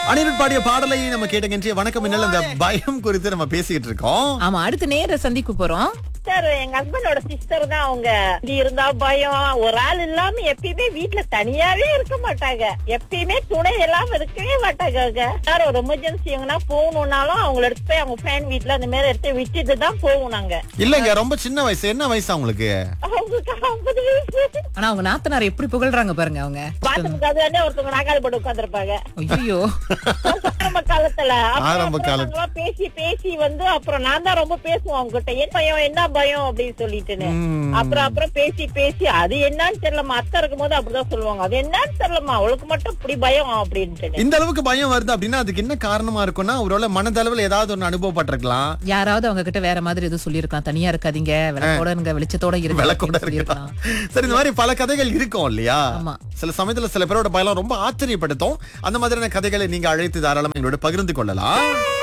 அனிருத் பாடிய பாடலை நம்ம கேட்டகின்ற வணக்கம் மின்னல் அந்த பயம் குறித்து நம்ம பேசிக்கிட்டு இருக்கோம் ஆமா அடுத்து நேர சந்திக்க போறோம் சிஸ்டர் எங்க ஹஸ்பண்டோட சிஸ்டர் தான் அவங்க இப்படி இருந்தா பயம் ஒரு ஆள் இல்லாம எப்பயுமே வீட்டுல தனியாவே இருக்க மாட்டாங்க எப்பயுமே துணை இல்லாம இருக்கவே மாட்டாங்க அவங்க யார் ஒரு எமர்ஜென்சி எங்கன்னா போகணும்னாலும் அவங்கள எடுத்து போய் அவங்க ஃபேன் வீட்டுல அந்த மாதிரி எடுத்து விட்டுட்டு தான் போவோம் நாங்க இல்லங்க ரொம்ப சின்ன வயசு என்ன வயசு அவங்களுக்கு அவங்களுக்கு ஐம்பது வயசு ஆனா அவங்க நாத்தனார் எப்படி புகழ்றாங்க பாருங்க அவங்க பாத்துக்கு அதுவே ஒருத்தவங்க நாகால் போட்டு உட்காந்துருப்பாங்க ஐயோ ஆரம்ப காலத்துல அப்புறம் ஆரம்ப அப்புறம் காலத்து- நாங்கெல்லாம் பேசி பேசி வந்து அப்புறம் நான் தான் ரொம்ப பேசுவோம் அவங்க கிட்ட என்ன பயம் என்ன பயம் அப்படின்னு சொல்லிட்டுன்னு ம். அப்புறம் அப்புறம் பேசி பேசி அது என்னன்னு தெரியலமா அத்தை இருக்கும் போது அப்படிதான் சொல்லுவாங்க அது என்னன்னு தெரியலமா அவளுக்கு மட்டும் இப்படி பயம் அப்படின்ட்டு இந்த அளவுக்கு பயம் வருது அப்படின்னா அதுக்கு என்ன காரணமா இருக்கும்னா ஒருவேளை மனதளவில் ஏதாவது ஒண்ணு அனுபவப்பட்டிருக்கலாம் யாராவது அவங்க கிட்ட வேற மாதிரி எதுவும் சொல்லியிருக்கலாம் தனியா இருக்காதீங்க விளக்கோட இருங்க வெளிச்சத்தோட இருங்க விளக்கோட அப்படின்னு இருக்கலாம் சொல்லியிருக்கலாம் சரி இந்த மாதிரி பல கதைகள் இருக்கும் இல்லையா ஆமா. சில சமயத்துல சில பேரோட பயம் ரொம்ப ஆச்சரியப்படுத்தும் அந்த மாதிரியான கதைகளை நீங்க அழைத்து தாராளமா எங்களோட பகிர்ந்து கொள்ளலாம்